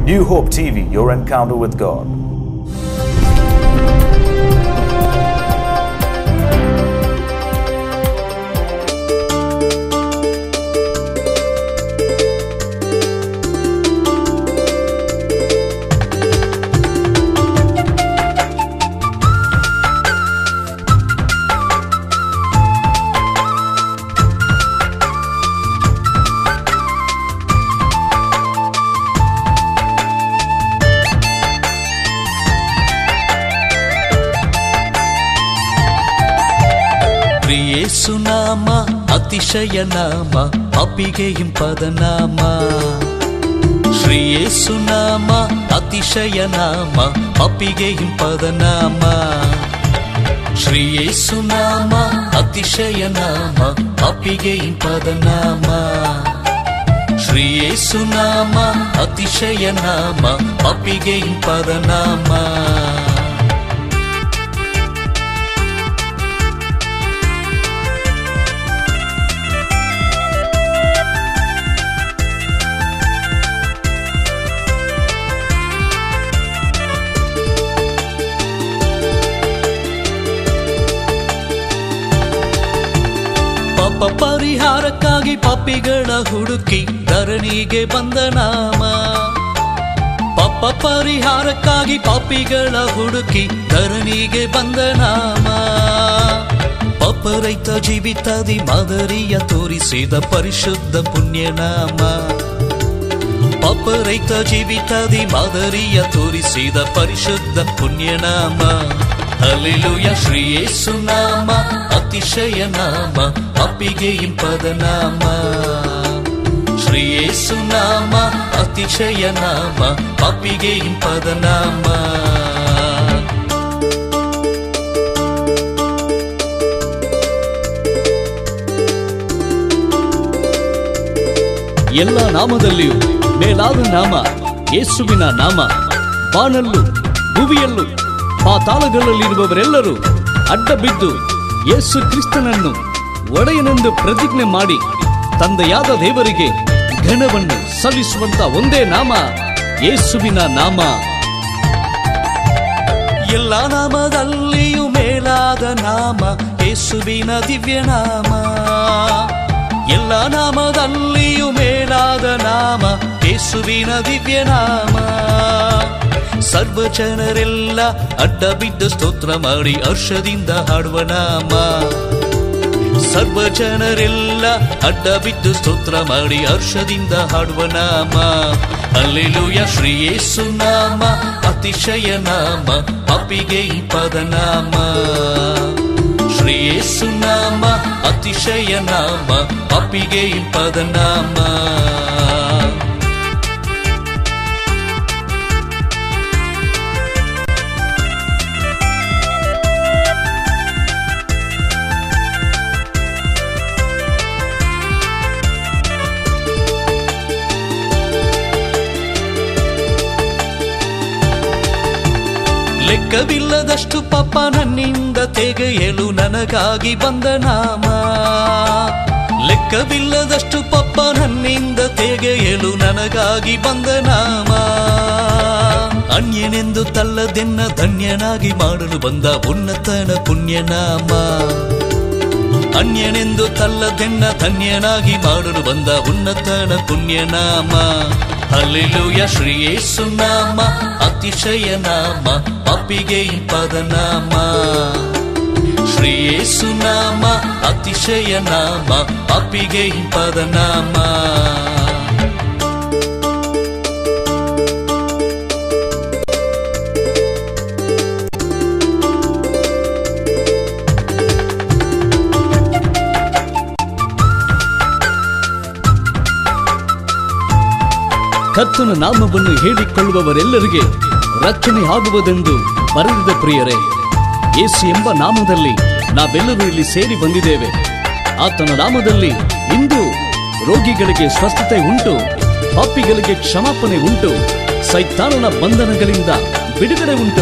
New Hope TV, your encounter with God. ಪ್ರಿಯೇಸುನಾಮ ಅತಿಶಯ ನಾಮ ಅಪಿಗೆ ಹಿಂಪದ ನಾಮ ಶ್ರೀಯೇಸುನಾಮ ಅತಿಶಯ ನಾಮ ಅಪಿಗೆ ಹಿಂಪದ ನಾಮ ಶ್ರೀಯೇಸುನಾಮ ಅತಿಶಯ ನಾಮ ಅಪಿಗೆ ಹಿಂಪದ ನಾಮ ಶ್ರೀಯೇಸುನಾಮ ಅತಿಶಯ ನಾಮ ಅಪಿಗೆ ಹಿಂಪದ ನಾಮ ಪಾಪ ಪರಿಹಾರಕ್ಕಾಗಿ ಪಾಪಿಗಳ ಹುಡುಕಿ ಧರಣಿಗೆ ಬಂದ ನಾಮ ಪಾಪ ಪರಿಹಾರಕ್ಕಾಗಿ ಪಾಪಿಗಳ ಹುಡುಕಿ ಧರಣಿಗೆ ಬಂದ ನಾಮ ಪಾಪ ರೈತ ಜೀವಿತಾದಿ ಮಾದರಿಯ ತೋರಿಸಿದ ಪರಿಶುದ್ಧ ಪುಣ್ಯನಾಮ ಪಾಪ ರೈತ ಜೀವಿತಾದಿ ಮಾದರಿಯ ತೋರಿಸಿದ ಪರಿಶುದ್ಧ ಪುಣ್ಯನಾಮ ಅಲ್ಲಿಲುಯ ಶ್ರೀಯೇಸು ನಾಮ ಅತಿಶಯ ನಾಮ ಅಪ್ಪಿಗೆ ಇಂಪದ ನಾಮ ಶ್ರೀಯೇಸು ನಾಮ ಅತಿಶಯ ನಾಮ ಅಪ್ಪಿಗೆ ಇಂಪದ ನಾಮ ಎಲ್ಲ ನಾಮದಲ್ಲಿಯೂ ಮೇಲಾದ ನಾಮ ಯೇಸುವಿನ ನಾಮ ಬಾನಲ್ಲೂ ಭುವಿಯಲ್ಲೂ ಪಾತಾಳಗಳಲ್ಲಿರುವವರೆಲ್ಲರೂ ಅಡ್ಡ ಬಿದ್ದು ಯೇಸು ಕ್ರಿಸ್ತನನ್ನು ಒಡೆಯನೆಂದು ಪ್ರತಿಜ್ಞೆ ಮಾಡಿ ತಂದೆಯಾದ ದೇವರಿಗೆ ಘನವನ್ನು ಸಲ್ಲಿಸುವಂತ ಒಂದೇ ನಾಮ ಯೇಸುವಿನ ನಾಮ ಎಲ್ಲ ನಾಮದಲ್ಲಿಯೂ ಮೇಲಾದ ನಾಮ ಯೇಸುವಿನ ದಿವ್ಯ ನಾಮ ಎಲ್ಲ ನಾಮದಲ್ಲಿಯೂ ಮೇಲಾದ ನಾಮ ಯೇಸುವಿನ ದಿವ್ಯ ನಾಮ ಸರ್ವ ಜನರೆಲ್ಲ ಅಡ್ಡ ಬಿದ್ದು ಸ್ತೋತ್ರ ಮಾಡಿ ಹರ್ಷದಿಂದ ಹಾಡುವ ನಾಮ ಸರ್ವ ಜನರೆಲ್ಲ ಅಡ್ಡ ಬಿದ್ದು ಸ್ತೋತ್ರ ಮಾಡಿ ಹರ್ಷದಿಂದ ಹಾಡುವ ನಾಮ ಅಲ್ಲೆಲುಯ ಶ್ರೀಯೇಸು ನಾಮ ಅತಿಶಯ ನಾಮ ಅಪಿಗೆ ಈ ಪದ ನಾಮ ಶ್ರೀಯೇಸು ನಾಮ ಅತಿಶಯ ನಾಮ ಅಪಿಗೆ ಈ ಪದ ನಾಮ ಲೆಕ್ಕವಿಲ್ಲದಷ್ಟು ಪಾಪ ನನ್ನಿಂದ ತೆಗೆಯಲು ನನಗಾಗಿ ಬಂದ ನಾಮ ಲೆಕ್ಕವಿಲ್ಲದಷ್ಟು ಪಾಪ ನನ್ನಿಂದ ತೆಗೆಯಲು ನನಗಾಗಿ ಬಂದ ನಾಮ ಅನ್ಯನೆಂದು ತಲ್ಲದೆನ್ನ ಧನ್ಯನಾಗಿ ಮಾಡಲು ಬಂದ ಉನ್ನತನ ಪುಣ್ಯನಾಮ ಅನ್ಯನೆಂದು ತಲ್ಲದೆನ್ನ ಧನ್ಯನಾಗಿ ಮಾಡಲು ಬಂದ ಉನ್ನತನ ಪುಣ್ಯನಾಮ ಅಲ್ಲೆಲುಯ ಶ್ರೀಯೇಸು ನಾಮ ಅತಿಶಯ ನಾಮ ಅಪ್ಪಿಗೆ ಈ ಪದ ನಾಮ ಶ್ರೀಯೇಸು ನಾಮ ಅತಿಶಯ ನಾಮ ಅಪ್ಪಿಗೆ ಈ ಪದ ನಾಮ ಕರ್ತನ ನಾಮವನ್ನು ಹೇಳಿಕೊಳ್ಳುವವರೆಲ್ಲರಿಗೆ ರಕ್ಷಣೆ ಆಗುವುದೆಂದು ಬರೆದಿದ ಪ್ರಿಯರೇ ಯೇಸು ಎಂಬ ನಾಮದಲ್ಲಿ ನಾವೆಲ್ಲರೂ ಇಲ್ಲಿ ಸೇರಿ ಬಂದಿದ್ದೇವೆ ಆತನ ನಾಮದಲ್ಲಿ ಇಂದು ರೋಗಿಗಳಿಗೆ ಸ್ವಸ್ಥತೆ ಉಂಟು ಪಾಪಿಗಳಿಗೆ ಕ್ಷಮಾಪಣೆ ಉಂಟು ಸೈತಾನನ ಬಂಧನಗಳಿಂದ ಬಿಡುಗಡೆ ಉಂಟು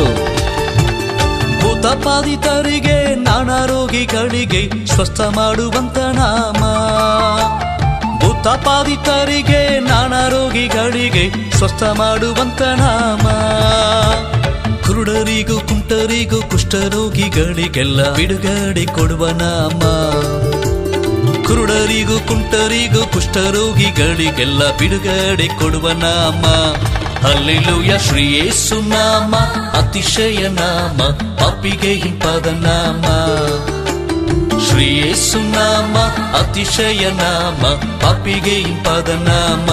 ಭೂತಪಾದಿತರಿಗೆ ನಾನಾ ರೋಗಿಗಳಿಗೆ ಸ್ವಸ್ಥ ಮಾಡುವಂತ ನಾಮ ಭೂತ ಶೋಕತಾಪಾದಿತರಿಗೆ ನಾನಾ ರೋಗಿಗಳಿಗೆ ಸ್ವಸ್ಥ ಮಾಡುವಂತ ನಾಮ ಕುರುಡರಿಗೂ ಕುಂಟರಿಗೂ ಕುಷ್ಠರೋಗಿಗಳಿಗೆಲ್ಲ ಬಿಡುಗಡೆ ಕೊಡುವ ನಾಮ ಕುರುಡರಿಗೂ ಕುಂಟರಿಗೂ ಕುಷ್ಠರೋಗಿಗಳಿಗೆಲ್ಲ ಬಿಡುಗಡೆ ಕೊಡುವ ನಾಮ ಅಲ್ಲಿಲುಯ ಶ್ರೀ ಯೇಸು ನಾಮ ಅತಿಶಯ ನಾಮ ಪಾಪಿಗೆ ಹಿಂಪಾದ ನಾಮ ಶ್ರೀ ಯೇಸು ನಾಮ ಅತಿಶಯ ನಾಮ ಪಾಪಿಗೆ ಹಿಂಪಾದ ನಾಮ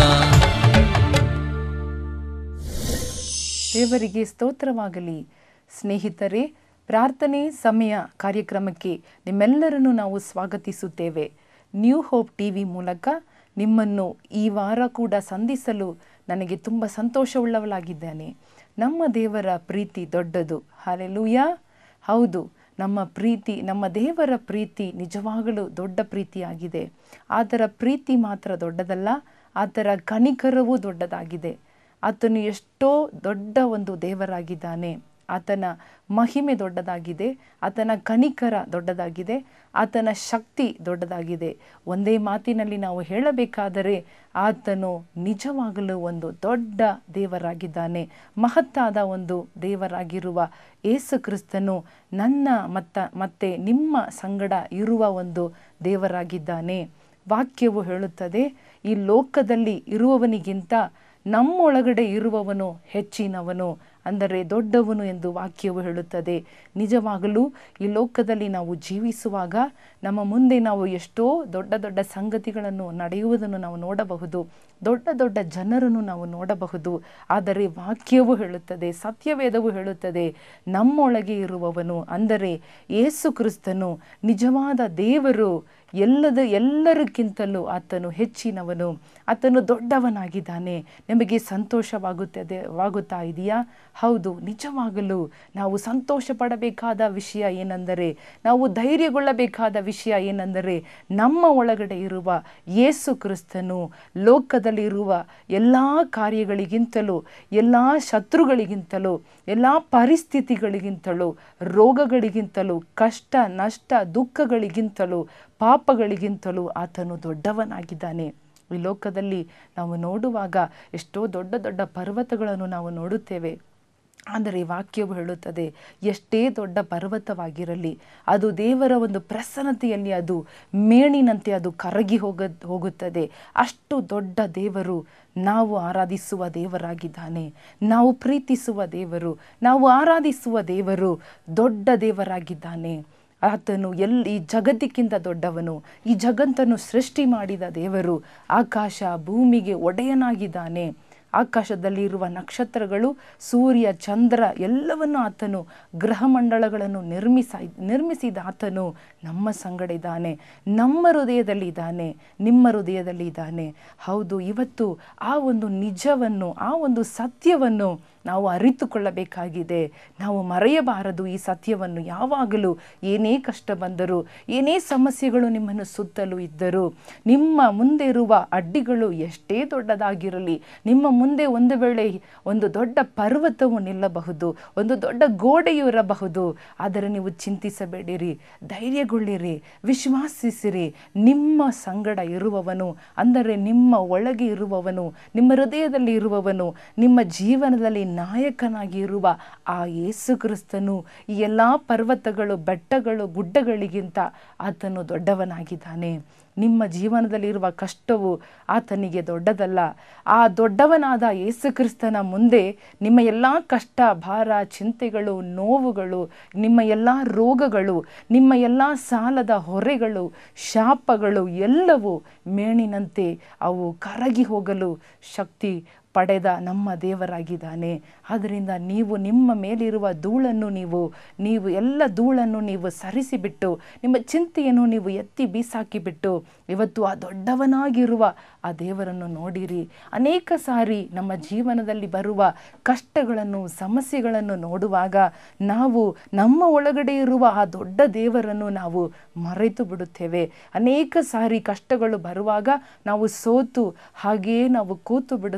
ದೇವರಿಗೆ ಸ್ತೋತ್ರವಾಗಲಿ ಸ್ನೇಹಿತರೆ ಪ್ರಾರ್ಥನೆ ಸಮಯ ಕಾರ್ಯಕ್ರಮಕ್ಕೆ ನಿಮ್ಮೆಲ್ಲರನ್ನು ನಾವು ಸ್ವಾಗತಿಸುತ್ತೇವೆ ನ್ಯೂ ಹೋಪ್ ಟಿವಿ ಮೂಲಕ ನಿಮ್ಮನ್ನು ಈ ವಾರ ಕೂಡ ಸಂಧಿಸಲು ನನಗೆ ತುಂಬ ಸಂತೋಷವುಳ್ಳವಳಾಗಿದ್ದೇನೆ ನಮ್ಮ ದೇವರ ಪ್ರೀತಿ ದೊಡ್ಡದು ಹಾಲೆಲೂಯ ಹೌದು ನಮ್ಮ ಪ್ರೀತಿ ನಮ್ಮ ದೇವರ ಪ್ರೀತಿ ನಿಜವಾಗಲೂ ದೊಡ್ಡ ಪ್ರೀತಿಯಾಗಿದೆ ಆತರ ಪ್ರೀತಿ ಮಾತ್ರ ದೊಡ್ಡದಲ್ಲ ಆತರ ಕನಿಕರವೂ ದೊಡ್ಡದಾಗಿದೆ ಆತನು ಎಷ್ಟೋ ದೊಡ್ಡ ಒಂದು ದೇವರಾಗಿದ್ದಾನೆ ಆತನ ಮಹಿಮೆ ದೊಡ್ಡದಾಗಿದೆ ಆತನ ಕನಿಕರ ದೊಡ್ಡದಾಗಿದೆ ಆತನ ಶಕ್ತಿ ದೊಡ್ಡದಾಗಿದೆ ಒಂದೇ ಮಾತಿನಲ್ಲಿ ನಾವು ಹೇಳಬೇಕಾದರೆ ಆತನು ನಿಜವಾಗಲೂ ಒಂದು ದೊಡ್ಡ ದೇವರಾಗಿದ್ದಾನೆ ಮಹತ್ತಾದ ಒಂದು ದೇವರಾಗಿರುವ ಏಸು ಕ್ರಿಸ್ತನು ನನ್ನ ಮತ್ತ ಮತ್ತೆ ನಿಮ್ಮ ಸಂಗಡ ಇರುವ ಒಂದು ದೇವರಾಗಿದ್ದಾನೆ ವಾಕ್ಯವು ಹೇಳುತ್ತದೆ ಈ ಲೋಕದಲ್ಲಿ ಇರುವವನಿಗಿಂತ ನಮ್ಮೊಳಗಡೆ ಇರುವವನು ಹೆಚ್ಚಿನವನು ಅಂದರೆ ದೊಡ್ಡವನು ಎಂದು ವಾಕ್ಯವು ಹೇಳುತ್ತದೆ ನಿಜವಾಗಲೂ ಈ ಲೋಕದಲ್ಲಿ ನಾವು ಜೀವಿಸುವಾಗ ನಮ್ಮ ಮುಂದೆ ನಾವು ಎಷ್ಟೋ ದೊಡ್ಡ ದೊಡ್ಡ ಸಂಗತಿಗಳನ್ನು ನಡೆಯುವುದನ್ನು ನಾವು ನೋಡಬಹುದು ದೊಡ್ಡ ದೊಡ್ಡ ಜನರನ್ನು ನಾವು ನೋಡಬಹುದು ಆದರೆ ವಾಕ್ಯವು ಹೇಳುತ್ತದೆ ಸತ್ಯವೇದವು ಹೇಳುತ್ತದೆ ನಮ್ಮೊಳಗೆ ಇರುವವನು ಅಂದರೆ ಏಸು ಕ್ರಿಸ್ತನು ನಿಜವಾದ ದೇವರು ಎಲ್ಲದ ಎಲ್ಲರಿಗಿಂತಲೂ ಆತನು ಹೆಚ್ಚಿನವನು ಆತನು ದೊಡ್ಡವನಾಗಿದ್ದಾನೆ ನಿಮಗೆ ಸಂತೋಷವಾಗುತ್ತದೆ ವಾಗುತ್ತಾ ಇದೆಯಾ ಹೌದು ನಿಜವಾಗಲೂ ನಾವು ಸಂತೋಷ ಪಡಬೇಕಾದ ವಿಷಯ ಏನೆಂದರೆ ನಾವು ಧೈರ್ಯಗೊಳ್ಳಬೇಕಾದ ವಿಷಯ ಏನೆಂದರೆ ನಮ್ಮ ಒಳಗಡೆ ಇರುವ ಯೇಸು ಕ್ರಿಸ್ತನು ಲೋಕದಲ್ಲಿರುವ ಎಲ್ಲ ಕಾರ್ಯಗಳಿಗಿಂತಲೂ ಎಲ್ಲ ಶತ್ರುಗಳಿಗಿಂತಲೂ ಎಲ್ಲ ಪರಿಸ್ಥಿತಿಗಳಿಗಿಂತಲೂ ರೋಗಗಳಿಗಿಂತಲೂ ಕಷ್ಟ ನಷ್ಟ ದುಃಖಗಳಿಗಿಂತಲೂ ಪಾಪಗಳಿಗಿಂತಲೂ ಆತನು ದೊಡ್ಡವನಾಗಿದ್ದಾನೆ ಈ ಲೋಕದಲ್ಲಿ ನಾವು ನೋಡುವಾಗ ಎಷ್ಟೋ ದೊಡ್ಡ ದೊಡ್ಡ ಪರ್ವತಗಳನ್ನು ನಾವು ನೋಡುತ್ತೇವೆ ಆದರೆ ವಾಕ್ಯವು ಹೇಳುತ್ತದೆ ಎಷ್ಟೇ ದೊಡ್ಡ ಪರ್ವತವಾಗಿರಲಿ ಅದು ದೇವರ ಒಂದು ಪ್ರಸನ್ನತೆಯಲ್ಲಿ ಅದು ಮೇಣಿನಂತೆ ಅದು ಕರಗಿ ಹೋಗ ಹೋಗುತ್ತದೆ ಅಷ್ಟು ದೊಡ್ಡ ದೇವರು ನಾವು ಆರಾಧಿಸುವ ದೇವರಾಗಿದ್ದಾನೆ ನಾವು ಪ್ರೀತಿಸುವ ದೇವರು ನಾವು ಆರಾಧಿಸುವ ದೇವರು ದೊಡ್ಡ ದೇವರಾಗಿದ್ದಾನೆ ಆತನು ಎಲ್ಲಿ ಈ ಜಗತ್ತಿಕ್ಕಿಂತ ದೊಡ್ಡವನು ಈ ಜಗತ್ತನ್ನು ಸೃಷ್ಟಿ ಮಾಡಿದ ದೇವರು ಆಕಾಶ ಭೂಮಿಗೆ ಒಡೆಯನಾಗಿದ್ದಾನೆ ಆಕಾಶದಲ್ಲಿರುವ ನಕ್ಷತ್ರಗಳು ಸೂರ್ಯ ಚಂದ್ರ ಎಲ್ಲವನ್ನು ಆತನು ಗ್ರಹಮಂಡಲಗಳನ್ನು ನಿರ್ಮಿಸ ನಿರ್ಮಿಸಿದ ಆತನು ನಮ್ಮ ಸಂಗಡ ಇದ್ದಾನೆ ನಮ್ಮ ಹೃದಯದಲ್ಲಿ ಇದ್ದಾನೆ ನಿಮ್ಮ ಹೃದಯದಲ್ಲಿ ಇದ್ದಾನೆ ಹೌದು ಇವತ್ತು ಆ ಒಂದು ನಿಜವನ್ನು ಆ ಒಂದು ಸತ್ಯವನ್ನು ನಾವು ಅರಿತುಕೊಳ್ಳಬೇಕಾಗಿದೆ ನಾವು ಮರೆಯಬಾರದು ಈ ಸತ್ಯವನ್ನು ಯಾವಾಗಲೂ ಏನೇ ಕಷ್ಟ ಬಂದರೂ ಏನೇ ಸಮಸ್ಯೆಗಳು ನಿಮ್ಮನ್ನು ಸುತ್ತಲೂ ಇದ್ದರೂ ನಿಮ್ಮ ಮುಂದೆ ಇರುವ ಅಡ್ಡಿಗಳು ಎಷ್ಟೇ ದೊಡ್ಡದಾಗಿರಲಿ ನಿಮ್ಮ ಮುಂದೆ ಒಂದು ವೇಳೆ ಒಂದು ದೊಡ್ಡ ಪರ್ವತವು ನಿಲ್ಲಬಹುದು ಒಂದು ದೊಡ್ಡ ಗೋಡೆಯು ಇರಬಹುದು ಆದರೆ ನೀವು ಚಿಂತಿಸಬೇಡಿರಿ ಧೈರ್ಯಗೊಳ್ಳಿರಿ ವಿಶ್ವಾಸಿಸಿರಿ ನಿಮ್ಮ ಸಂಗಡ ಇರುವವನು ಅಂದರೆ ನಿಮ್ಮ ಒಳಗೆ ಇರುವವನು ನಿಮ್ಮ ಹೃದಯದಲ್ಲಿ ಇರುವವನು ನಿಮ್ಮ ಜೀವನದಲ್ಲಿ ನಾಯಕನಾಗಿ ಇರುವ ಆ ಯೇಸು ಕ್ರಿಸ್ತನು ಈ ಎಲ್ಲ ಪರ್ವತಗಳು ಬೆಟ್ಟಗಳು ಗುಡ್ಡಗಳಿಗಿಂತ ಆತನು ದೊಡ್ಡವನಾಗಿದ್ದಾನೆ ನಿಮ್ಮ ಜೀವನದಲ್ಲಿರುವ ಕಷ್ಟವು ಆತನಿಗೆ ದೊಡ್ಡದಲ್ಲ ಆ ದೊಡ್ಡವನಾದ ಯೇಸು ಕ್ರಿಸ್ತನ ಮುಂದೆ ನಿಮ್ಮ ಎಲ್ಲ ಕಷ್ಟ ಭಾರ ಚಿಂತೆಗಳು ನೋವುಗಳು ನಿಮ್ಮ ಎಲ್ಲ ರೋಗಗಳು ನಿಮ್ಮ ಎಲ್ಲ ಸಾಲದ ಹೊರೆಗಳು ಶಾಪಗಳು ಎಲ್ಲವೂ ಮೇಣಿನಂತೆ ಅವು ಕರಗಿ ಹೋಗಲು ಶಕ್ತಿ ಪಡೆದ ನಮ್ಮ ದೇವರಾಗಿದ್ದಾನೆ ಆದ್ದರಿಂದ ನೀವು ನಿಮ್ಮ ಮೇಲಿರುವ ಧೂಳನ್ನು ನೀವು ನೀವು ಎಲ್ಲ ಧೂಳನ್ನು ನೀವು ಸರಿಸಿಬಿಟ್ಟು ನಿಮ್ಮ ಚಿಂತೆಯನ್ನು ನೀವು ಎತ್ತಿ ಬೀಸಾಕಿಬಿಟ್ಟು ಇವತ್ತು ಆ ದೊಡ್ಡವನಾಗಿರುವ ಆ ದೇವರನ್ನು ನೋಡಿರಿ ಅನೇಕ ಸಾರಿ ನಮ್ಮ ಜೀವನದಲ್ಲಿ ಬರುವ ಕಷ್ಟಗಳನ್ನು ಸಮಸ್ಯೆಗಳನ್ನು ನೋಡುವಾಗ ನಾವು ನಮ್ಮ ಒಳಗಡೆ ಇರುವ ಆ ದೊಡ್ಡ ದೇವರನ್ನು ನಾವು ಮರೆತು ಬಿಡುತ್ತೇವೆ ಅನೇಕ ಸಾರಿ ಕಷ್ಟಗಳು ಬರುವಾಗ ನಾವು ಸೋತು ಹಾಗೆಯೇ ನಾವು ಕೂತು ಬಿಡುತ್ತೇವೆ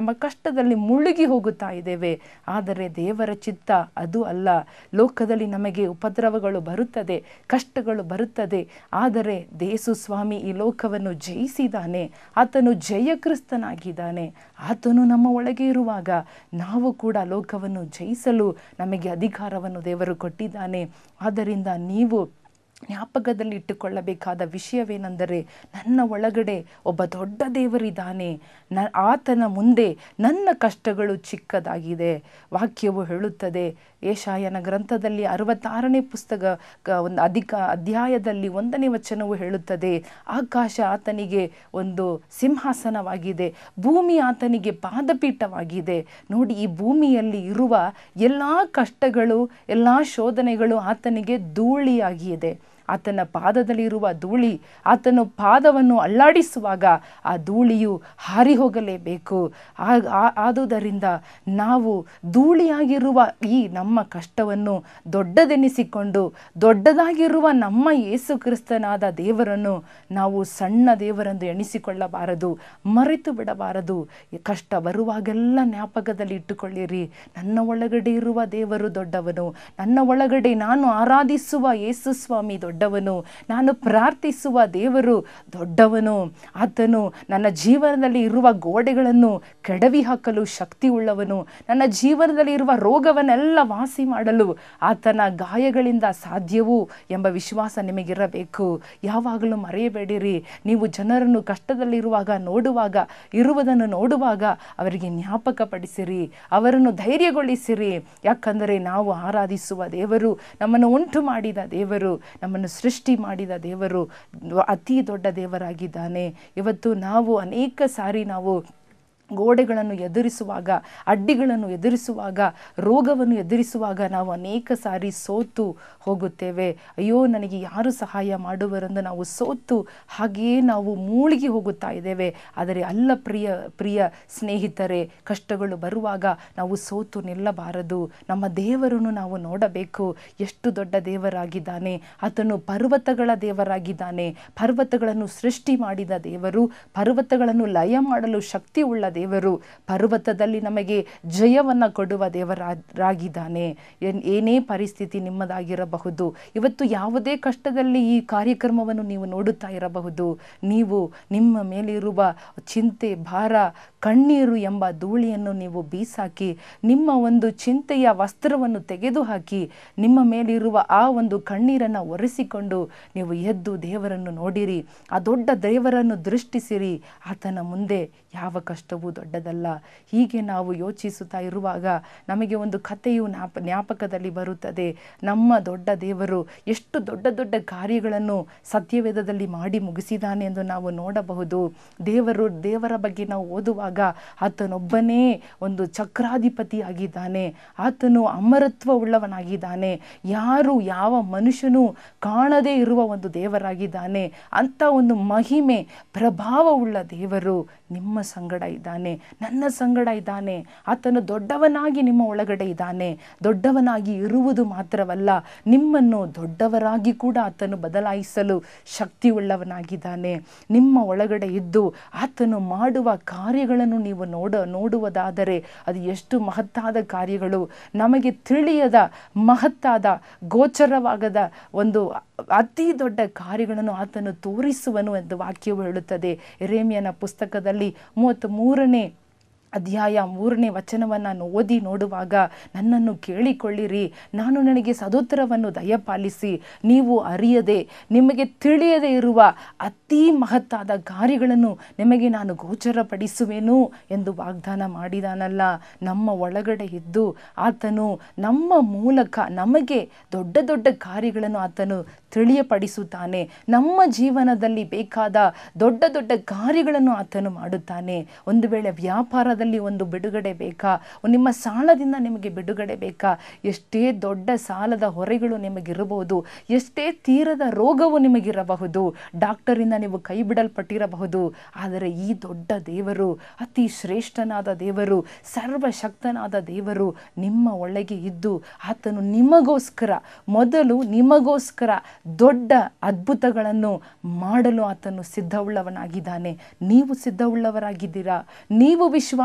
ನಮ್ಮ ಕಷ್ಟದಲ್ಲಿ ಮುಳುಗಿ ಹೋಗುತ್ತಾ ಇದ್ದೇವೆ ಆದರೆ ದೇವರ ಚಿತ್ತ ಅದು ಅಲ್ಲ ಲೋಕದಲ್ಲಿ ನಮಗೆ ಉಪದ್ರವಗಳು ಬರುತ್ತದೆ ಕಷ್ಟಗಳು ಬರುತ್ತದೆ ಆದರೆ ದೇಸು ಸ್ವಾಮಿ ಈ ಲೋಕವನ್ನು ಜಯಿಸಿದ್ದಾನೆ ಆತನು ಜಯಕ್ರಿಸ್ತನಾಗಿದ್ದಾನೆ ಆತನು ನಮ್ಮ ಒಳಗೆ ಇರುವಾಗ ನಾವು ಕೂಡ ಲೋಕವನ್ನು ಜಯಿಸಲು ನಮಗೆ ಅಧಿಕಾರವನ್ನು ದೇವರು ಕೊಟ್ಟಿದ್ದಾನೆ ಆದ್ದರಿಂದ ನೀವು ಜ್ಞಾಪಕದಲ್ಲಿ ಇಟ್ಟುಕೊಳ್ಳಬೇಕಾದ ವಿಷಯವೇನೆಂದರೆ ನನ್ನ ಒಳಗಡೆ ಒಬ್ಬ ದೊಡ್ಡ ದೇವರಿದ್ದಾನೆ ನ ಆತನ ಮುಂದೆ ನನ್ನ ಕಷ್ಟಗಳು ಚಿಕ್ಕದಾಗಿದೆ ವಾಕ್ಯವು ಹೇಳುತ್ತದೆ ಏಷಾಯನ ಗ್ರಂಥದಲ್ಲಿ ಅರವತ್ತಾರನೇ ಪುಸ್ತಕ ಕ- ಒಂದು ಅಧಿಕ ಅಧ್ಯಾಯದಲ್ಲಿ ಒಂದನೇ ವಚನವು ಹೇಳುತ್ತದೆ ಆಕಾಶ ಆತನಿಗೆ ಒಂದು ಸಿಂಹಾಸನವಾಗಿದೆ ಭೂಮಿ ಆತನಿಗೆ ಪಾದಪೀಠವಾಗಿದೆ ನೋಡಿ ಈ ಭೂಮಿಯಲ್ಲಿ ಇರುವ ಎಲ್ಲ ಕಷ್ಟಗಳು ಎಲ್ಲ ಶೋಧನೆಗಳು ಆತನಿಗೆ ಧೂಳಿಯಾಗಿದೆ ಆತನ ಪಾದದಲ್ಲಿರುವ ಧೂಳಿ ಆತನ ಪಾದವನ್ನು ಅಲ್ಲಾಡಿಸುವಾಗ ಆ ಧೂಳಿಯು ಹಾರಿ ಹೋಗಲೇಬೇಕು ಆ- ಆ- ಆದುದರಿಂದ ನಾವು ಧೂಳಿಯಾಗಿರುವ ಈ ನಮ್ಮ ಕಷ್ಟವನ್ನು ದೊಡ್ಡದೆನಿಸಿಕೊಂಡು ದೊಡ್ಡದಾಗಿರುವ ನಮ್ಮ ಯೇಸು ಕ್ರಿಸ್ತನಾದ ದೇವರನ್ನು ನಾವು ಸಣ್ಣ ದೇವರೆಂದು ಎಣಿಸಿಕೊಳ್ಳಬಾರದು ಮರೆತು ಬಿಡಬಾರದು ಈ ಕಷ್ಟ ಬರುವಾಗೆಲ್ಲ ಜ್ಞಾಪಕದಲ್ಲಿ ಇಟ್ಟುಕೊಳ್ಳಿರಿ ನನ್ನ ಒಳಗಡೆ ಇರುವ ದೇವರು ದೊಡ್ಡವನು ನನ್ನ ಒಳಗಡೆ ನಾನು ಆರಾಧಿಸುವ ಯೇಸು ಸ್ವಾಮಿ ದೊಡ್ಡವನು ನಾನು ಪ್ರಾರ್ಥಿಸುವ ದೇವರು ದೊಡ್ಡವನು ಆತನು ನನ್ನ ಜೀವನದಲ್ಲಿ ಇರುವ ಗೋಡೆಗಳನ್ನು ಕೆಡವಿ ಹಾಕಲು ಶಕ್ತಿ ಉಳ್ಳವನು ನನ್ನ ಜೀವನದಲ್ಲಿ ಇರುವ ರೋಗವನ್ನೆಲ್ಲ ವಾಸಿ ಮಾಡಲು ಆತನ ಗಾಯಗಳಿಂದ ಸಾಧ್ಯವು ಎಂಬ ವಿಶ್ವಾಸ ನಿಮಗಿರಬೇಕು ಯಾವಾಗಲೂ ಮರೆಯಬೇಡಿರಿ ನೀವು ಜನರನ್ನು ಕಷ್ಟದಲ್ಲಿರುವಾಗ ನೋಡುವಾಗ ಇರುವುದನ್ನು ನೋಡುವಾಗ ಅವರಿಗೆ ಜ್ಞಾಪಕಪಡಿಸಿರಿ ಅವರನ್ನು ಧೈರ್ಯಗೊಳಿಸಿರಿ ಯಾಕಂದರೆ ನಾವು ಆರಾಧಿಸುವ ದೇವರು ನಮ್ಮನ್ನು ಉಂಟು ಮಾಡಿದ ದೇವರು ನಮ್ಮನ್ನು ಸೃಷ್ಟಿ ಮಾಡಿದ ದೇವರು ಅತಿ ದೊಡ್ಡ ದೇವರಾಗಿದ್ದಾನೆ ಇವತ್ತು ನಾವು ಅನೇಕ ಸಾರಿ ನಾವು ಗೋಡೆಗಳನ್ನು ಎದುರಿಸುವಾಗ ಅಡ್ಡಿಗಳನ್ನು ಎದುರಿಸುವಾಗ ರೋಗವನ್ನು ಎದುರಿಸುವಾಗ ನಾವು ಅನೇಕ ಸಾರಿ ಸೋತು ಹೋಗುತ್ತೇವೆ ಅಯ್ಯೋ ನನಗೆ ಯಾರು ಸಹಾಯ ಮಾಡುವರೆಂದು ನಾವು ಸೋತು ಹಾಗೆಯೇ ನಾವು ಮೂಳ್ಗಿ ಹೋಗುತ್ತಾ ಇದ್ದೇವೆ ಆದರೆ ಅಲ್ಲ ಪ್ರಿಯ ಪ್ರಿಯ ಸ್ನೇಹಿತರೆ ಕಷ್ಟಗಳು ಬರುವಾಗ ನಾವು ಸೋತು ನಿಲ್ಲಬಾರದು ನಮ್ಮ ದೇವರನ್ನು ನಾವು ನೋಡಬೇಕು ಎಷ್ಟು ದೊಡ್ಡ ದೇವರಾಗಿದ್ದಾನೆ ಆತನು ಪರ್ವತಗಳ ದೇವರಾಗಿದ್ದಾನೆ ಪರ್ವತಗಳನ್ನು ಸೃಷ್ಟಿ ಮಾಡಿದ ದೇವರು ಪರ್ವತಗಳನ್ನು ಲಯ ಮಾಡಲು ಶಕ್ತಿ ಉಳ್ಳ ದೇವರು ಪರ್ವತದಲ್ಲಿ ನಮಗೆ ಜಯವನ್ನು ಕೊಡುವ ದೇವರಾಗಿದ್ದಾನೆ ಏನ್- ಏನೇ ಪರಿಸ್ಥಿತಿ ನಿಮ್ಮದಾಗಿರಬಹುದು ಇವತ್ತು ಯಾವುದೇ ಕಷ್ಟದಲ್ಲಿ ಈ ಕಾರ್ಯಕ್ರಮವನ್ನು ನೀವು ನೋಡುತ್ತಾ ಇರಬಹುದು ನೀವು ನಿಮ್ಮ ಮೇಲಿರುವ ಚಿಂತೆ ಭಾರ ಕಣ್ಣೀರು ಎಂಬ ಧೂಳಿಯನ್ನು ನೀವು ಬೀಸಾಕಿ ನಿಮ್ಮ ಒಂದು ಚಿಂತೆಯ ವಸ್ತ್ರವನ್ನು ತೆಗೆದುಹಾಕಿ ನಿಮ್ಮ ಮೇಲಿರುವ ಆ ಒಂದು ಕಣ್ಣೀರನ್ನು ಒರೆಸಿಕೊಂಡು ನೀವು ಎದ್ದು ದೇವರನ್ನು ನೋಡಿರಿ ಆ ದೊಡ್ಡ ದೇವರನ್ನು ದೃಷ್ಟಿಸಿರಿ ಆತನ ಮುಂದೆ ಯಾವ ಕಷ್ಟವೂ ದೊಡ್ಡದಲ್ಲ ಹೀಗೆ ನಾವು ಯೋಚಿಸುತ್ತಾ ಇರುವಾಗ ನಮಗೆ ಒಂದು ಕಥೆಯು ಜ್ಞಾಪ ಜ್ಞಾಪಕದಲ್ಲಿ ಬರುತ್ತದೆ ನಮ್ಮ ದೊಡ್ಡ ದೇವರು ಎಷ್ಟು ದೊಡ್ಡ ದೊಡ್ಡ ಕಾರ್ಯಗಳನ್ನು ಸತ್ಯವೇದದಲ್ಲಿ ಮಾಡಿ ಮುಗಿಸಿದ್ದಾನೆ ಎಂದು ನಾವು ನೋಡಬಹುದು ದೇವರು ದೇವರ ಬಗ್ಗೆ ನಾವು ಓದುವಾಗ ಆತನೊಬ್ಬನೇ ಒಂದು ಚಕ್ರಾಧಿಪತಿ ಆಗಿದ್ದಾನೆ ಆತನು ಅಮರತ್ವ ಉಳ್ಳವನಾಗಿದ್ದಾನೆ ಯಾರು ಯಾವ ಮನುಷ್ಯನೂ ಕಾಣದೇ ಇರುವ ಒಂದು ದೇವರಾಗಿದ್ದಾನೆ ಅಂತ ಒಂದು ಮಹಿಮೆ ಪ್ರಭಾವವುಳ್ಳ ದೇವರು ನಿಮ್ಮ ಸಂಗಡ ಇದ್ದಾನೆ ನನ್ನ ಸಂಗಡ ಇದ್ದಾನೆ ಆತನು ದೊಡ್ಡವನಾಗಿ ನಿಮ್ಮ ಒಳಗಡೆ ಇದ್ದಾನೆ ದೊಡ್ಡವನಾಗಿ ಇರುವುದು ಮಾತ್ರವಲ್ಲ ನಿಮ್ಮನ್ನು ದೊಡ್ಡವರಾಗಿ ಕೂಡ ಆತನು ಬದಲಾಯಿಸಲು ಶಕ್ತಿ ಉಳ್ಳವನಾಗಿದ್ದಾನೆ ನಿಮ್ಮ ಒಳಗಡೆ ಇದ್ದು ಆತನು ಮಾಡುವ ಕಾರ್ಯಗಳನ್ನು ನೀವು ನೋಡ ನೋಡುವುದಾದರೆ ಅದು ಎಷ್ಟು ಮಹತ್ತಾದ ಕಾರ್ಯಗಳು ನಮಗೆ ತಿಳಿಯದ ಮಹತ್ತಾದ ಗೋಚರವಾಗದ ಒಂದು ಅತಿ ದೊಡ್ಡ ಕಾರ್ಯಗಳನ್ನು ಆತನು ತೋರಿಸುವನು ಎಂದು ವಾಕ್ಯವು ಹೇಳುತ್ತದೆ ಎರೇಮಿಯನ ಪುಸ್ತಕದಲ್ಲಿ ಮೂವತ್ತ್ ಮೂರನೇ ಅಧ್ಯಾಯ ಮೂರನೇ ವಚನವನ್ನು ಓದಿ ನೋಡುವಾಗ ನನ್ನನ್ನು ಕೇಳಿಕೊಳ್ಳಿರಿ ನಾನು ನನಗೆ ಸದುತ್ತರವನ್ನು ದಯಪಾಲಿಸಿ ನೀವು ಅರಿಯದೆ ನಿಮಗೆ ತಿಳಿಯದೆ ಇರುವ ಅತಿ ಮಹತ್ತಾದ ಕಾರ್ಯಗಳನ್ನು ನಿಮಗೆ ನಾನು ಗೋಚರಪಡಿಸುವೆನು ಎಂದು ವಾಗ್ದಾನ ಮಾಡಿದಾನಲ್ಲ ನಮ್ಮ ಒಳಗಡೆ ಇದ್ದು ಆತನು ನಮ್ಮ ಮೂಲಕ ನಮಗೆ ದೊಡ್ಡ ದೊಡ್ಡ ಕಾರ್ಯಗಳನ್ನು ಆತನು ತಿಳಿಯಪಡಿಸುತ್ತಾನೆ ನಮ್ಮ ಜೀವನದಲ್ಲಿ ಬೇಕಾದ ದೊಡ್ಡ ದೊಡ್ಡ ಕಾರ್ಯಗಳನ್ನು ಆತನು ಮಾಡುತ್ತಾನೆ ಒಂದು ವೇಳೆ ವ್ಯಾಪಾರದಲ್ಲಿ ಒಂದು ಬಿಡುಗಡೆ ಬೇಕಾ ನಿಮ್ಮ ಸಾಲದಿಂದ ನಿಮಗೆ ಬಿಡುಗಡೆ ಬೇಕಾ ಎಷ್ಟೇ ದೊಡ್ಡ ಸಾಲದ ಹೊರೆಗಳು ನಿಮಗಿರಬಹುದು ಎಷ್ಟೇ ತೀರದ ರೋಗವು ನಿಮಗಿರಬಹುದು ಡಾಕ್ಟರಿಂದ ನೀವು ಕೈ ಬಿಡಲ್ಪಟ್ಟಿರಬಹುದು ಆದರೆ ಈ ದೊಡ್ಡ ದೇವರು ಅತಿ ಶ್ರೇಷ್ಠನಾದ ದೇವರು ಸರ್ವಶಕ್ತನಾದ ದೇವರು ನಿಮ್ಮ ಒಳಗೆ ಇದ್ದು ಆತನು ನಿಮಗೋಸ್ಕರ ಮೊದಲು ನಿಮಗೋಸ್ಕರ ದೊಡ್ಡ ಅದ್ಭುತಗಳನ್ನು ಮಾಡಲು ಆತನು ಸಿದ್ಧವುಳ್ಳವನಾಗಿದ್ದಾನೆ ನೀವು ಸಿದ್ಧವುಳ್ಳವರಾಗಿದ್ದೀರಾ ನೀವು ವಿಶ್ವಾಸ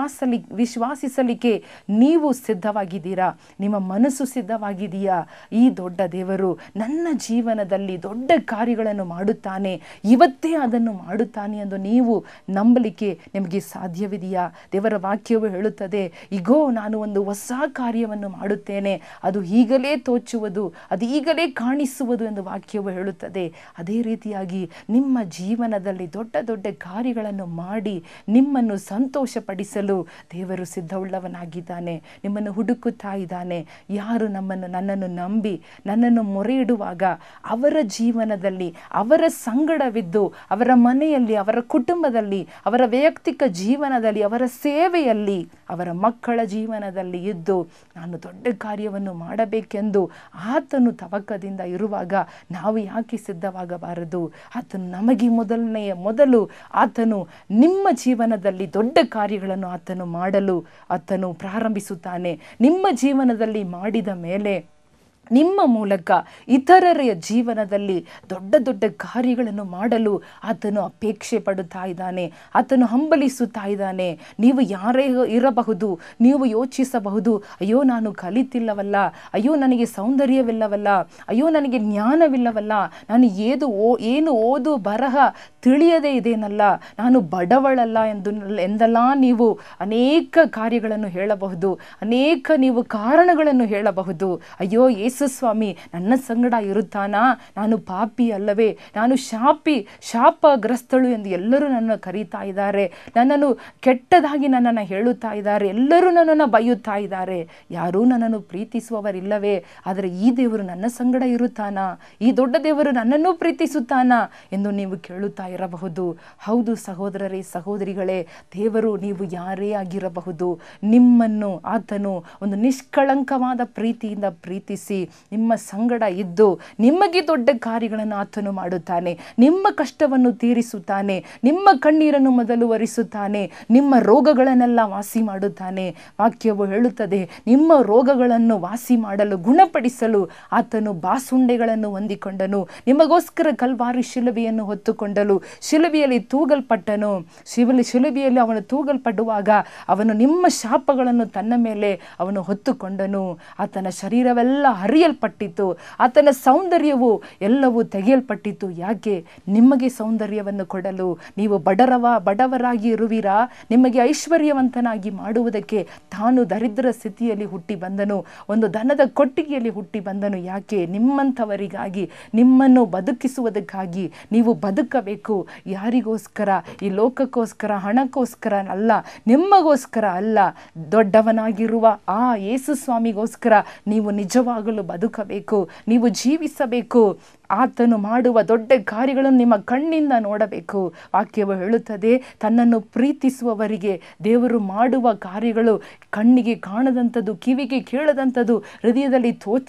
ವಿಶ್ವಾಸಲಿ ವಿಶ್ವಾಸಿಸಲಿಕ್ಕೆ ನೀವು ಸಿದ್ಧವಾಗಿದ್ದೀರಾ ನಿಮ್ಮ ಮನಸ್ಸು ಸಿದ್ಧವಾಗಿದೆಯಾ ಈ ದೊಡ್ಡ ದೇವರು ನನ್ನ ಜೀವನದಲ್ಲಿ ದೊಡ್ಡ ಕಾರ್ಯಗಳನ್ನು ಮಾಡುತ್ತಾನೆ ಇವತ್ತೇ ಅದನ್ನು ಮಾಡುತ್ತಾನೆ ಎಂದು ನೀವು ನಂಬಲಿಕ್ಕೆ ನಿಮಗೆ ಸಾಧ್ಯವಿದೆಯಾ ದೇವರ ವಾಕ್ಯವು ಹೇಳುತ್ತದೆ ಇಗೋ ನಾನು ಒಂದು ಹೊಸ ಕಾರ್ಯವನ್ನು ಮಾಡುತ್ತೇನೆ ಅದು ಈಗಲೇ ತೋಚುವುದು ಅದು ಈಗಲೇ ಕಾಣಿಸುವುದು ಎಂದು ವಾಕ್ಯವು ಹೇಳುತ್ತದೆ ಅದೇ ರೀತಿಯಾಗಿ ನಿಮ್ಮ ಜೀವನದಲ್ಲಿ ದೊಡ್ಡ ದೊಡ್ಡ ಕಾರ್ಯಗಳನ್ನು ಮಾಡಿ ನಿಮ್ಮನ್ನು ಸಂತೋಷಪಡಿಸಲು ದೇವರು ಸಿದ್ಧವುಳ್ಳವನಾಗಿದ್ದಾನೆ ನಿಮ್ಮನ್ನು ಹುಡುಕುತ್ತಾ ಇದ್ದಾನೆ ಯಾರು ನಮ್ಮನ್ನು ನನ್ನನ್ನು ನಂಬಿ ನನ್ನನ್ನು ಮೊರೆ ಇಡುವಾಗ ಅವರ ಜೀವನದಲ್ಲಿ ಅವರ ಸಂಗಡವಿದ್ದು ಅವರ ಮನೆಯಲ್ಲಿ ಅವರ ಕುಟುಂಬದಲ್ಲಿ ಅವರ ವೈಯಕ್ತಿಕ ಜೀವನದಲ್ಲಿ ಅವರ ಸೇವೆಯಲ್ಲಿ ಅವರ ಮಕ್ಕಳ ಜೀವನದಲ್ಲಿ ಇದ್ದು ನಾನು ದೊಡ್ಡ ಕಾರ್ಯವನ್ನು ಮಾಡಬೇಕೆಂದು ಆತನು ತವಕದಿಂದ ಇರುವಾಗ ನಾವು ಯಾಕೆ ಸಿದ್ಧವಾಗಬಾರದು ಆತನು ನಮಗೆ ಮೊದಲನೆಯ ಮೊದಲು ಆತನು ನಿಮ್ಮ ಜೀವನದಲ್ಲಿ ದೊಡ್ಡ ಕಾರ್ಯಗಳನ್ನು ಆತನು ಮಾಡಲು ಆತನು ಪ್ರಾರಂಭಿಸುತ್ತಾನೆ ನಿಮ್ಮ ಜೀವನದಲ್ಲಿ ಮಾಡಿದ ಮೇಲೆ ನಿಮ್ಮ ಮೂಲಕ ಇತರರ ಜೀವನದಲ್ಲಿ ದೊಡ್ಡ ದೊಡ್ಡ ಕಾರ್ಯಗಳನ್ನು ಮಾಡಲು ಆತನು ಅಪೇಕ್ಷೆ ಪಡುತ್ತಾ ಇದ್ದಾನೆ ಆತನು ಹಂಬಲಿಸುತ್ತಾ ಇದ್ದಾನೆ ನೀವು ಯಾರೇ ಇರಬಹುದು ನೀವು ಯೋಚಿಸಬಹುದು ಅಯ್ಯೋ ನಾನು ಕಲಿತಿಲ್ಲವಲ್ಲ ಅಯ್ಯೋ ನನಗೆ ಸೌಂದರ್ಯವಿಲ್ಲವಲ್ಲ ಅಯ್ಯೋ ನನಗೆ ಜ್ಞಾನವಿಲ್ಲವಲ್ಲ ನಾನು ಏದು ಓ ಏನು ಓದು ಬರಹ ತಿಳಿಯದೇ ಇದೇನಲ್ಲ ನಾನು ಬಡವಳಲ್ಲ ಎಂದು ಎಂದೆಲ್ಲ ನೀವು ಅನೇಕ ಕಾರ್ಯಗಳನ್ನು ಹೇಳಬಹುದು ಅನೇಕ ನೀವು ಕಾರಣಗಳನ್ನು ಹೇಳಬಹುದು ಅಯ್ಯೋ ಯೇಸು ಸ್ವಾಮಿ ನನ್ನ ಸಂಗಡ ಇರುತ್ತಾನಾ ನಾನು ಪಾಪಿ ಅಲ್ಲವೇ ನಾನು ಶಾಪಿ ಶಾಪಗ್ರಸ್ತಳು ಎಂದು ಎಲ್ಲರೂ ನನ್ನನ್ನು ಕರೀತಾ ಇದ್ದಾರೆ ನನ್ನನ್ನು ಕೆಟ್ಟದಾಗಿ ನನ್ನನ್ನು ಹೇಳುತ್ತಾ ಇದ್ದಾರೆ ಎಲ್ಲರೂ ನನ್ನನ್ನು ಬೈಯುತ್ತಾ ಇದ್ದಾರೆ ಯಾರೂ ನನ್ನನ್ನು ಪ್ರೀತಿಸುವವರಿಲ್ಲವೇ ಆದರೆ ಈ ದೇವರು ನನ್ನ ಸಂಗಡ ಇರುತ್ತಾನಾ ಈ ದೊಡ್ಡ ದೇವರು ನನ್ನನ್ನು ಪ್ರೀತಿಸುತ್ತಾನಾ ಎಂದು ನೀವು ಕೇಳುತ್ತಾ ಇರಬಹುದು ಹೌದು ಸಹೋದರರೇ ಸಹೋದರಿಗಳೇ ದೇವರು ನೀವು ಯಾರೇ ಆಗಿರಬಹುದು ನಿಮ್ಮನ್ನು ಆತನು ಒಂದು ನಿಷ್ಕಳಂಕವಾದ ಪ್ರೀತಿಯಿಂದ ಪ್ರೀತಿಸಿ ನಿಮ್ಮ ಸಂಗಡ ಇದ್ದು ನಿಮಗೆ ದೊಡ್ಡ ಕಾರ್ಯಗಳನ್ನು ಆತನು ಮಾಡುತ್ತಾನೆ ನಿಮ್ಮ ಕಷ್ಟವನ್ನು ತೀರಿಸುತ್ತಾನೆ ನಿಮ್ಮ ಕಣ್ಣೀರನ್ನು ಮೊದಲು ಒರೆಸುತ್ತಾನೆ ನಿಮ್ಮ ರೋಗಗಳನ್ನೆಲ್ಲ ವಾಸಿ ಮಾಡುತ್ತಾನೆ ವಾಕ್ಯವು ಹೇಳುತ್ತದೆ ನಿಮ್ಮ ರೋಗಗಳನ್ನು ವಾಸಿ ಮಾಡಲು ಗುಣಪಡಿಸಲು ಆತನು ಬಾಸುಂಡೆಗಳನ್ನು ಹೊಂದಿಕೊಂಡನು ನಿಮಗೋಸ್ಕರ ಕಲ್ವಾರಿ ಶಿಲುಬೆಯನ್ನು ಹೊತ್ತುಕೊಂಡಲು ಶಿಲುಬೆಯಲ್ಲಿ ತೂಗಲ್ಪಟ್ಟನು ಶಿವಲಿ ಶಿಲುಬೆಯಲ್ಲಿ ಅವನು ತೂಗಲ್ಪಡುವಾಗ ಅವನು ನಿಮ್ಮ ಶಾಪಗಳನ್ನು ತನ್ನ ಮೇಲೆ ಅವನು ಹೊತ್ತುಕೊಂಡನು ಆತನ ಶರೀರವೆಲ್ಲ ಹರಿಯಲ್ಪಟ್ಟಿತು ಆತನ ಸೌಂದರ್ಯವು ಎಲ್ಲವೂ ತೆಗೆಯಲ್ಪಟ್ಟಿತು ಯಾಕೆ ನಿಮಗೆ ಸೌಂದರ್ಯವನ್ನು ಕೊಡಲು ನೀವು ಬಡರವ ಬಡವರಾಗಿ ಇರುವಿರಾ ನಿಮಗೆ ಐಶ್ವರ್ಯವಂತನಾಗಿ ಮಾಡುವುದಕ್ಕೆ ತಾನು ದರಿದ್ರ ಸ್ಥಿತಿಯಲ್ಲಿ ಹುಟ್ಟಿ ಬಂದನು ಒಂದು ದನದ ಕೊಟ್ಟಿಗೆಯಲ್ಲಿ ಹುಟ್ಟಿ ಬಂದನು ಯಾಕೆ ನಿಮ್ಮಂಥವರಿಗಾಗಿ ನಿಮ್ಮನ್ನು ಬದುಕಿಸುವುದಕ್ಕಾಗಿ ನೀವು ಬದುಕಬೇಕು ಯಾರಿಗೋಸ್ಕರ ಈ ಲೋಕಕ್ಕೋಸ್ಕರ ಹಣಕ್ಕೋಸ್ಕರ ಅಲ್ಲ ನಿಮಗೋಸ್ಕರ ಅಲ್ಲ ದೊಡ್ಡವನಾಗಿರುವ ಆ ಯೇಸು ಸ್ವಾಮಿಗೋಸ್ಕರ ನೀವು ನಿಜವಾಗಲು ಬದುಕಬೇಕು ನೀವು ಜೀವಿಸಬೇಕು ಆತನು ಮಾಡುವ ದೊಡ್ಡ ಕಾರ್ಯಗಳನ್ನು ನಿಮ್ಮ ಕಣ್ಣಿಂದ ನೋಡಬೇಕು ವಾಕ್ಯವು ಹೇಳುತ್ತದೆ ತನ್ನನ್ನು ಪ್ರೀತಿಸುವವರಿಗೆ ದೇವರು ಮಾಡುವ ಕಾರ್ಯಗಳು ಕಣ್ಣಿಗೆ ಕಾಣದಂಥದ್ದು ಕಿವಿಗೆ ಕೇಳದಂಥದ್ದು ಹೃದಯದಲ್ಲಿ ತೋಚ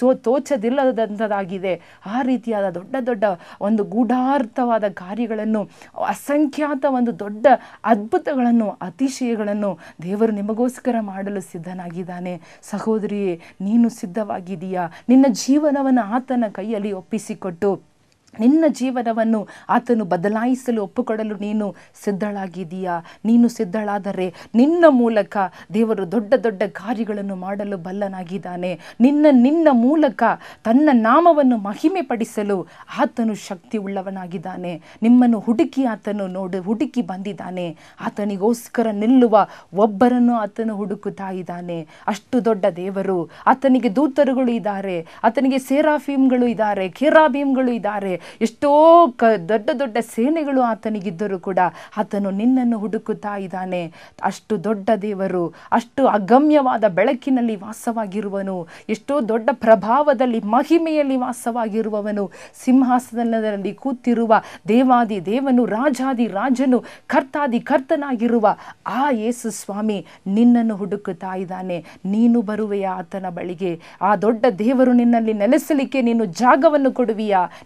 ತೋ ತೋಚದಿಲ್ಲದಂಥದ್ದಾಗಿದೆ ಆ ರೀತಿಯಾದ ದೊಡ್ಡ ದೊಡ್ಡ ಒಂದು ಗೂಢಾರ್ಥವಾದ ಕಾರ್ಯಗಳನ್ನು ಅಸಂಖ್ಯಾತ ಒಂದು ದೊಡ್ಡ ಅದ್ಭುತಗಳನ್ನು ಅತಿಶಯಗಳನ್ನು ದೇವರು ನಿಮಗೋಸ್ಕರ ಮಾಡಲು ಸಿದ್ಧನಾಗಿದ್ದಾನೆ ಸಹೋದರಿಯೇ ನೀನು ಸಿದ್ಧವಾಗಿದೆಯಾ ನಿನ್ನ ಜೀವನವನ್ನು ಆತನ ಕೈಯಲ್ಲಿ ಒಪ್ಪಿಸಿಕೊಟ್ಟು ನಿನ್ನ ಜೀವನವನ್ನು ಆತನು ಬದಲಾಯಿಸಲು ಒಪ್ಪುಕೊಡಲು ನೀನು ಸಿದ್ಧಳಾಗಿದೀಯಾ ನೀನು ಸಿದ್ಧಳಾದರೆ ನಿನ್ನ ಮೂಲಕ ದೇವರು ದೊಡ್ಡ ದೊಡ್ಡ ಕಾರ್ಯಗಳನ್ನು ಮಾಡಲು ಬಲ್ಲನಾಗಿದ್ದಾನೆ ನಿನ್ನ ನಿನ್ನ ಮೂಲಕ ತನ್ನ ನಾಮವನ್ನು ಮಹಿಮೆ ಪಡಿಸಲು ಆತನು ಶಕ್ತಿ ಉಳ್ಳವನಾಗಿದ್ದಾನೆ ನಿಮ್ಮನ್ನು ಹುಡುಕಿ ಆತನು ನೋಡು ಹುಡುಕಿ ಬಂದಿದ್ದಾನೆ ಆತನಿಗೋಸ್ಕರ ನಿಲ್ಲುವ ಒಬ್ಬರನ್ನು ಆತನು ಹುಡುಕುತ್ತಾ ಇದ್ದಾನೆ ಅಷ್ಟು ದೊಡ್ಡ ದೇವರು ಆತನಿಗೆ ದೂತರುಗಳು ಇದ್ದಾರೆ ಆತನಿಗೆ ಸೇರಾಫೀಮ್ಗಳು ಇದ್ದಾರೆ ಕೆರಾಬೀಮ್ಗಳು ಇದ್ದಾರೆ ಎಷ್ಟೋ ಕ ದೊಡ್ಡ ದೊಡ್ಡ ಸೇನೆಗಳು ಆತನಿಗಿದ್ದರೂ ಕೂಡ ಆತನು ನಿನ್ನನ್ನು ಹುಡುಕುತ್ತಾ ಇದ್ದಾನೆ ಅಷ್ಟು ದೊಡ್ಡ ದೇವರು ಅಷ್ಟು ಅಗಮ್ಯವಾದ ಬೆಳಕಿನಲ್ಲಿ ವಾಸವಾಗಿರುವನು ಎಷ್ಟೋ ದೊಡ್ಡ ಪ್ರಭಾವದಲ್ಲಿ ಮಹಿಮೆಯಲ್ಲಿ ವಾಸವಾಗಿರುವವನು ಸಿಂಹಾಸನದಲ್ಲಿ ಕೂತಿರುವ ದೇವಾದಿ ದೇವನು ರಾಜಾದಿ ರಾಜನು ಕರ್ತಾದಿ ಕರ್ತನಾಗಿರುವ ಆ ಯೇಸು ಸ್ವಾಮಿ ನಿನ್ನನ್ನು ಹುಡುಕುತ್ತಾ ಇದ್ದಾನೆ ನೀನು ಬರುವೆಯ ಆತನ ಬಳಿಗೆ ಆ ದೊಡ್ಡ ದೇವರು ನಿನ್ನಲ್ಲಿ ನೆಲೆಸಲಿಕ್ಕೆ ನೀನು ಜಾಗವನ್ನು ಕೊಡುವಿಯಾ ನಿನ್ನ ಹೃದಯ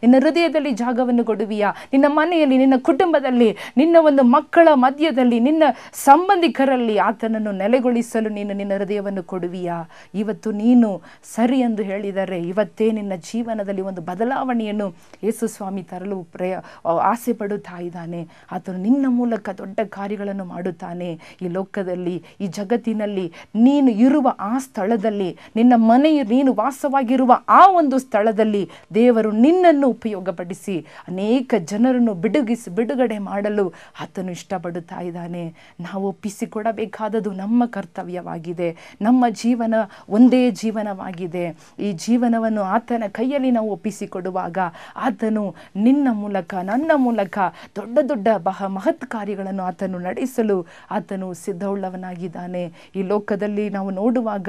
ಹೃದಯದಲ್ಲಿ ಜಾಗವನ್ನು ಕೊಡುವಿಯಾ ನಿನ್ನ ಮನೆಯಲ್ಲಿ ನಿನ್ನ ಕುಟುಂಬದಲ್ಲಿ ನಿನ್ನ ಒಂದು ಮಕ್ಕಳ ಮಧ್ಯದಲ್ಲಿ ನಿನ್ನ ಸಂಬಂಧಿಕರಲ್ಲಿ ಆತನನ್ನು ನೆಲೆಗೊಳಿಸಲು ನೀನು ನಿನ್ನ ಹೃದಯವನ್ನು ಕೊಡುವಿಯಾ ಇವತ್ತು ನೀನು ಸರಿ ಎಂದು ಹೇಳಿದರೆ ಇವತ್ತೇ ನಿನ್ನ ಜೀವನದಲ್ಲಿ ಒಂದು ಬದಲಾವಣೆಯನ್ನು ಯೇಸು ಸ್ವಾಮಿ ತರಲು ಪ್ರಯ ಆಸೆ ಪಡುತ್ತಾ ಇದ್ದಾನೆ ಆತನು ನಿನ್ನ ಮೂಲಕ ದೊಡ್ಡ ಕಾರ್ಯಗಳನ್ನು ಮಾಡುತ್ತಾನೆ ಈ ಲೋಕದಲ್ಲಿ ಈ ಜಗತ್ತಿನಲ್ಲಿ ನೀನು ಇರುವ ಆ ಸ್ಥಳದಲ್ಲಿ ನಿನ್ನ ಮನೆಯು ನೀನು ವಾಸವಾಗಿರುವ ಆ ಒಂದು ಸ್ಥಳದಲ್ಲಿ ದೇವರು ನಿನ್ನನ್ನು ಉಪಯೋಗಪಡಿಸಿ ಅನೇಕ ಜನರನ್ನು ಬಿಡುಗಿಸಿ ಬಿಡುಗಡೆ ಮಾಡಲು ಆತನು ಇಷ್ಟಪಡುತ್ತಾ ಇದ್ದಾನೆ ನಾವು ಒಪ್ಪಿಸಿಕೊಡಬೇಕಾದದು ನಮ್ಮ ಕರ್ತವ್ಯವಾಗಿದೆ ನಮ್ಮ ಜೀವನ ಒಂದೇ ಜೀವನವಾಗಿದೆ ಈ ಜೀವನವನ್ನು ಆತನ ಕೈಯಲ್ಲಿ ನಾವು ಒಪ್ಪಿಸಿಕೊಡುವಾಗ ಆತನು ನಿನ್ನ ಮೂಲಕ ನನ್ನ ಮೂಲಕ ದೊಡ್ಡ ದೊಡ್ಡ ಬಹ ಮಹತ್ ಕಾರ್ಯಗಳನ್ನು ಆತನು ನಡೆಸಲು ಆತನು ಸಿದ್ಧವುಳ್ಳವನಾಗಿದ್ದಾನೆ ಈ ಲೋಕದಲ್ಲಿ ನಾವು ನೋಡುವಾಗ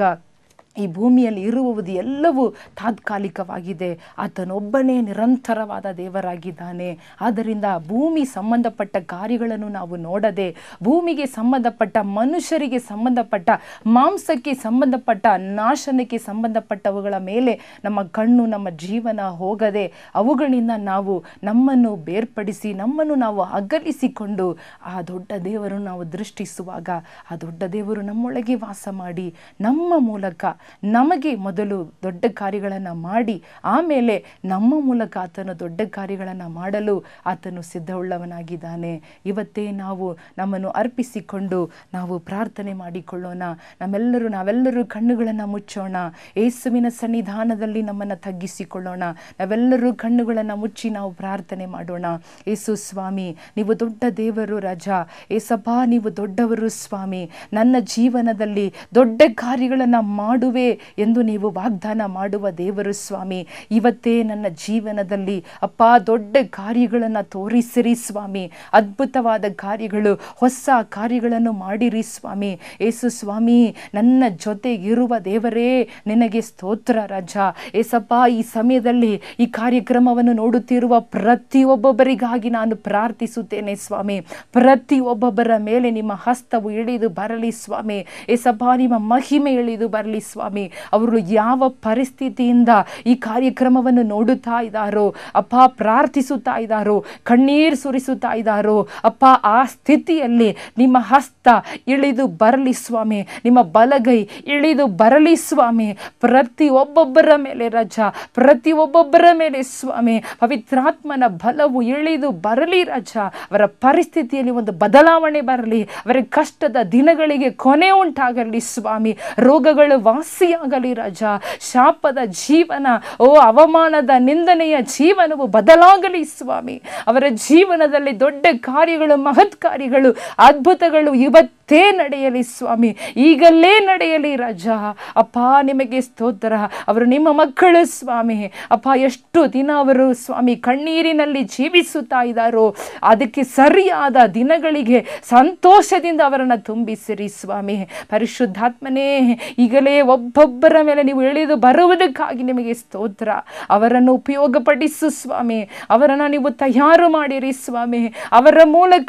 ಈ ಭೂಮಿಯಲ್ಲಿ ಇರುವುದು ಎಲ್ಲವೂ ತಾತ್ಕಾಲಿಕವಾಗಿದೆ ಆತನೊಬ್ಬನೇ ನಿರಂತರವಾದ ದೇವರಾಗಿದ್ದಾನೆ ಆದ್ದರಿಂದ ಭೂಮಿ ಸಂಬಂಧಪಟ್ಟ ಕಾರ್ಯಗಳನ್ನು ನಾವು ನೋಡದೆ ಭೂಮಿಗೆ ಸಂಬಂಧಪಟ್ಟ ಮನುಷ್ಯರಿಗೆ ಸಂಬಂಧಪಟ್ಟ ಮಾಂಸಕ್ಕೆ ಸಂಬಂಧಪಟ್ಟ ನಾಶನಕ್ಕೆ ಸಂಬಂಧಪಟ್ಟವುಗಳ ಮೇಲೆ ನಮ್ಮ ಕಣ್ಣು ನಮ್ಮ ಜೀವನ ಹೋಗದೆ ಅವುಗಳಿಂದ ನಾವು ನಮ್ಮನ್ನು ಬೇರ್ಪಡಿಸಿ ನಮ್ಮನ್ನು ನಾವು ಅಗಲಿಸಿಕೊಂಡು ಆ ದೊಡ್ಡ ದೇವರನ್ನು ನಾವು ದೃಷ್ಟಿಸುವಾಗ ಆ ದೊಡ್ಡ ದೇವರು ನಮ್ಮೊಳಗೆ ವಾಸ ಮಾಡಿ ನಮ್ಮ ಮೂಲಕ ನಮಗೆ ಮೊದಲು ದೊಡ್ಡ ಕಾರ್ಯಗಳನ್ನು ಮಾಡಿ ಆಮೇಲೆ ನಮ್ಮ ಮೂಲಕ ಆತನು ದೊಡ್ಡ ಕಾರ್ಯಗಳನ್ನು ಮಾಡಲು ಆತನು ಸಿದ್ಧವುಳ್ಳವನಾಗಿದ್ದಾನೆ ಇವತ್ತೇ ನಾವು ನಮ್ಮನ್ನು ಅರ್ಪಿಸಿಕೊಂಡು ನಾವು ಪ್ರಾರ್ಥನೆ ಮಾಡಿಕೊಳ್ಳೋಣ ನಮ್ಮೆಲ್ಲರೂ ನಾವೆಲ್ಲರೂ ಕಣ್ಣುಗಳನ್ನು ಮುಚ್ಚೋಣ ಏಸುವಿನ ಸನ್ನಿಧಾನದಲ್ಲಿ ನಮ್ಮನ್ನು ತಗ್ಗಿಸಿಕೊಳ್ಳೋಣ ನಾವೆಲ್ಲರೂ ಕಣ್ಣುಗಳನ್ನು ಮುಚ್ಚಿ ನಾವು ಪ್ರಾರ್ಥನೆ ಮಾಡೋಣ ಏಸು ಸ್ವಾಮಿ ನೀವು ದೊಡ್ಡ ದೇವರು ರಜಾ ಏಸಪ್ಪ ನೀವು ದೊಡ್ಡವರು ಸ್ವಾಮಿ ನನ್ನ ಜೀವನದಲ್ಲಿ ದೊಡ್ಡ ಕಾರ್ಯಗಳನ್ನು ಮಾಡುವೆ ಎಂದು ನೀವು ವಾಗ್ದಾನ ಮಾಡುವ ದೇವರು ಸ್ವಾಮಿ ಇವತ್ತೇ ನನ್ನ ಜೀವನದಲ್ಲಿ ಅಪ್ಪ ದೊಡ್ಡ ಕಾರ್ಯಗಳನ್ನು ತೋರಿಸಿರಿ ಸ್ವಾಮಿ ಅದ್ಭುತವಾದ ಕಾರ್ಯಗಳು ಹೊಸ ಕಾರ್ಯಗಳನ್ನು ಮಾಡಿರಿ ಸ್ವಾಮಿ ಏಸು ಸ್ವಾಮಿ ನನ್ನ ಜೊತೆ ಇರುವ ದೇವರೇ ನಿನಗೆ ಸ್ತೋತ್ರ ರಜಾ ಏಸಪ್ಪ ಈ ಸಮಯದಲ್ಲಿ ಈ ಕಾರ್ಯಕ್ರಮವನ್ನು ನೋಡುತ್ತಿರುವ ಪ್ರತಿಯೊಬ್ಬೊಬ್ಬರಿಗಾಗಿ ನಾನು ಪ್ರಾರ್ಥಿಸುತ್ತೇನೆ ಸ್ವಾಮಿ ಪ್ರತಿಯೊಬ್ಬೊಬ್ಬರ ಮೇಲೆ ನಿಮ್ಮ ಹಸ್ತವು ಇಳಿದು ಬರಲಿ ಸ್ವಾಮಿ ಏಸಪ್ಪ ನಿಮ್ಮ ಮಹಿಮೆ ಇಳಿದು ಬರಲಿ ಸ್ವಾಮಿ ಅವರು ಯಾವ ಪರಿಸ್ಥಿತಿಯಿಂದ ಈ ಕಾರ್ಯಕ್ರಮವನ್ನು ನೋಡುತ್ತಾ ಇದ್ದಾರೋ ಅಪ್ಪ ಪ್ರಾರ್ಥಿಸುತ್ತಾ ಇದ್ದಾರೋ ಕಣ್ಣೀರು ಸುರಿಸುತ್ತಾ ಇದ್ದಾರೋ ಅಪ್ಪ ಆ ಸ್ಥಿತಿಯಲ್ಲಿ ನಿಮ್ಮ ಹಸ್ತ ಇಳಿದು ಬರಲಿ ಸ್ವಾಮಿ ನಿಮ್ಮ ಬಲಗೈ ಇಳಿದು ಬರಲಿ ಸ್ವಾಮಿ ಪ್ರತಿ ಒಬ್ಬೊಬ್ಬರ ಮೇಲೆ ರಜಾ ಪ್ರತಿ ಒಬ್ಬೊಬ್ಬರ ಮೇಲೆ ಸ್ವಾಮಿ ಪವಿತ್ರಾತ್ಮನ ಬಲವು ಇಳಿದು ಬರಲಿ ರಜಾ ಅವರ ಪರಿಸ್ಥಿತಿಯಲ್ಲಿ ಒಂದು ಬದಲಾವಣೆ ಬರಲಿ ಅವರ ಕಷ್ಟದ ದಿನಗಳಿಗೆ ಕೊನೆ ಉಂಟಾಗಲಿ ಸ್ವಾಮಿ ರೋಗಗಳು ವಾಸಿಯಾಗಲಿ ರಜಾ ಶಾಪದ ಜೀವನ ಓ ಅವಮಾನದ ನಿಂದನೆಯ ಜೀವನವು ಬದಲಾಗಲಿ ಸ್ವಾಮಿ ಅವರ ಜೀವನದಲ್ಲಿ ದೊಡ್ಡ ಕಾರ್ಯಗಳು ಮಹತ್ ಕಾರ್ಯಗಳು ಅದ್ಭುತಗಳು ಇವತ್ತೇ ನಡೆಯಲಿ ಸ್ವಾಮಿ ಈಗಲೇ ನಡೆಯಲಿ ರಜಾ ಅಪ್ಪ ನಿಮಗೆ ಸ್ತೋತ್ರ ಅವರು ನಿಮ್ಮ ಮಕ್ಕಳು ಸ್ವಾಮಿ ಅಪ್ಪ ಎಷ್ಟು ದಿನ ಅವರು ಸ್ವಾಮಿ ಕಣ್ಣೀರಿನಲ್ಲಿ ಜೀವಿಸುತ್ತಾ ಇದ್ದಾರೋ ಅದಕ್ಕೆ ಸರಿಯಾದ ದಿನಗಳಿಗೆ ಸಂತೋಷದಿಂದ ಅವರನ್ನು ತುಂಬಿಸಿರಿ ಸ್ವಾಮಿ ಪರಿಶುದ್ಧಾತ್ಮನೇ ಈಗಲೇ ಒಬ್ಬೊಬ್ಬರ ಮೇಲೆ ನೀವು ಇಳಿದು ಬರುವುದಕ್ಕಾಗಿ ನಿಮಗೆ ಸ್ತೋತ್ರ ಅವರನ್ನು ಉಪಯೋಗಪಡಿಸು ಸ್ವಾಮಿ ಅವರನ್ನು ನೀವು ತಯಾರು ಮಾಡಿರಿ ಸ್ವಾಮಿ ಅವರ ಮೂಲಕ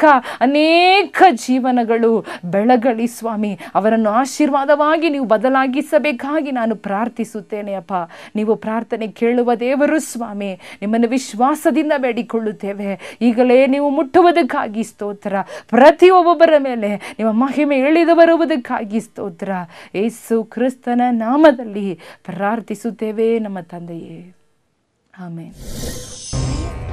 ಅನೇಕ ಜೀವನಗಳು ಬೆಳಗಲಿ ಸ್ವಾಮಿ ಅವರನ್ನು ಆಶೀರ್ವಾದವಾಗಿ ನೀವು ಬದಲಾಗಿಸಬೇಕಾಗಿ ನಾನು ಪ್ರಾರ್ಥಿಸುತ್ತೇನೆ ಅಪ್ಪ ನೀವು ಪ್ರಾರ್ಥನೆ ಕೇಳುವ ದೇವರು ಸ್ವಾಮಿ ನಿಮ್ಮನ್ನು ವಿಶ್ವಾಸದಿಂದ ಬೇಡಿಕೊಳ್ಳುತ್ತೇವೆ ಈಗಲೇ ನೀವು ಮುಟ್ಟುವುದಕ್ಕಾಗಿ ಸ್ತೋತ್ರ ಪ್ರತಿಯೊಬ್ಬೊಬ್ಬರ ಮೇಲೆ ನಿಮ್ಮ ಮಹಿಮೆ ಇಳಿದು ಬರುವುದಕ್ಕಾಗಿ ಸ್ತೋತ್ರ ಏಸು ಕ್ರಿಸ್ತನ ನಾಮದಲ್ಲಿ ಪ್ರಾರ್ಥಿಸುತ್ತೇವೆ ನಮ್ಮ ತಂದೆಯೇ ಆಮೇಲೆ